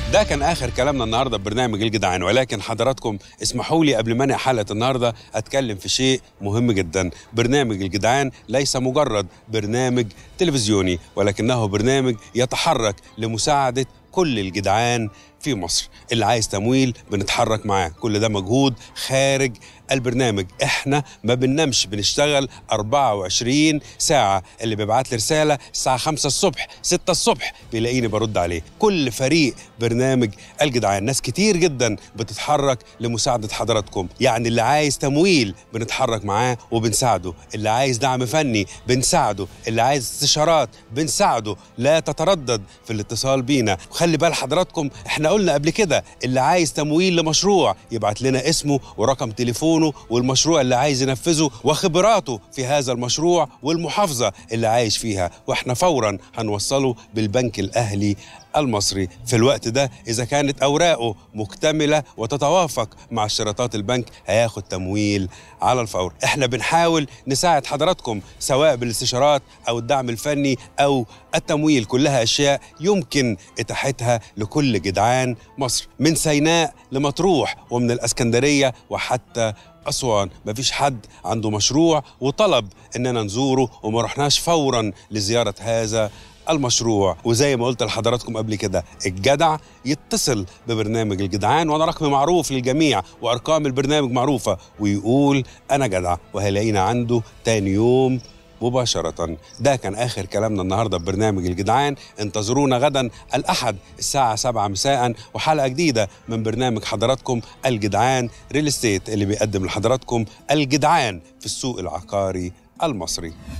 ده كان اخر كلامنا النهارده ببرنامج الجدعان ولكن حضراتكم اسمحوا لي قبل ما انهي حلقه النهارده اتكلم في شيء مهم جدا برنامج الجدعان ليس مجرد برنامج تلفزيوني ولكنه برنامج يتحرك لمساعده كل الجدعان في مصر اللي عايز تمويل بنتحرك معاه كل ده مجهود خارج البرنامج احنا ما بننامش بنشتغل 24 ساعة اللي بيبعت لي رسالة الساعة 5 الصبح 6 الصبح بيلاقيني برد عليه كل فريق برنامج الجدعان ناس كتير جدا بتتحرك لمساعدة حضراتكم يعني اللي عايز تمويل بنتحرك معاه وبنساعده اللي عايز دعم فني بنساعده اللي عايز استشارات بنساعده لا تتردد في الاتصال بينا وخلي بال حضراتكم احنا قلنا قبل كده اللي عايز تمويل لمشروع يبعت لنا اسمه ورقم تليفونه والمشروع اللي عايز ينفذه وخبراته في هذا المشروع والمحافظة اللي عايش فيها واحنا فورا هنوصله بالبنك الأهلي المصري في الوقت ده إذا كانت أوراقه مكتملة وتتوافق مع اشتراطات البنك هياخد تمويل على الفور احنا بنحاول نساعد حضراتكم سواء بالاستشارات أو الدعم الفني أو التمويل كلها أشياء يمكن إتاحتها لكل جدعان مصر من سيناء لمطروح ومن الأسكندرية وحتى أسوان مفيش حد عنده مشروع وطلب إننا نزوره وما رحناش فورا لزيارة هذا المشروع وزي ما قلت لحضراتكم قبل كده الجدع يتصل ببرنامج الجدعان وانا رقمي معروف للجميع وارقام البرنامج معروفه ويقول انا جدع وهيلاقينا عنده تاني يوم مباشرة ده كان آخر كلامنا النهاردة ببرنامج الجدعان انتظرونا غدا الأحد الساعة 7 مساء وحلقة جديدة من برنامج حضراتكم الجدعان ريل استيت اللي بيقدم لحضراتكم الجدعان في السوق العقاري المصري